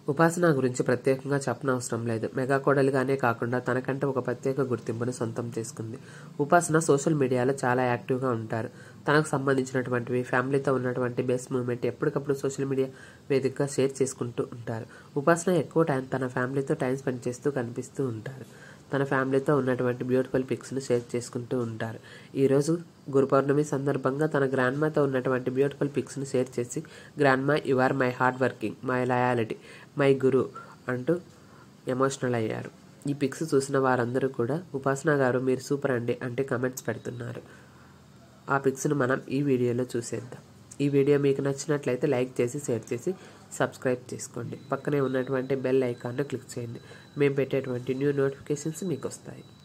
ఉపాసన గురించి ప్రత్యేకంగా చెప్పనవసరం లేదు మెగా కోడలిగానే కాకుండా తనకంటే ఒక ప్రత్యేక గుర్తింపును సొంతం చేసుకుంది ఉపాసన సోషల్ మీడియాలో చాలా యాక్టివ్గా ఉంటారు తనకు సంబంధించినటువంటివి ఫ్యామిలీతో ఉన్నటువంటి బెస్ట్ మూమెంట్ ఎప్పటికప్పుడు సోషల్ మీడియా వేదికగా షేర్ చేసుకుంటూ ఉంటారు ఉపాసన ఎక్కువ టైం తన ఫ్యామిలీతో టైం స్పెండ్ చేస్తూ కనిపిస్తూ ఉంటారు తన ఫ్యామిలీతో ఉన్నటువంటి బ్యూటిఫుల్ పిక్స్ను షేర్ చేసుకుంటూ ఉంటారు ఈరోజు గురు పౌర్ణమి సందర్భంగా తన గ్రాండ్మాతో ఉన్నటువంటి బ్యూటిఫుల్ పిక్స్ను షేర్ చేసి grandma you are my hard working my loyalty my guru అంటూ ఎమోషనల్ అయ్యారు ఈ పిక్స్ చూసిన వారందరూ కూడా ఉపాసన గారు మీరు సూపర్ అండి అంటే కమెంట్స్ పెడుతున్నారు ఆ పిక్స్ను మనం ఈ వీడియోలో చూసేద్దాం ఈ వీడియో మీకు నచ్చినట్లయితే లైక్ చేసి షేర్ చేసి సబ్స్క్రైబ్ చేసుకోండి పక్కనే ఉన్నటువంటి బెల్ ఐకాన్ను క్లిక్ చేయండి మేము పెట్టేటువంటి న్యూ నోటిఫికేషన్స్ మీకు వస్తాయి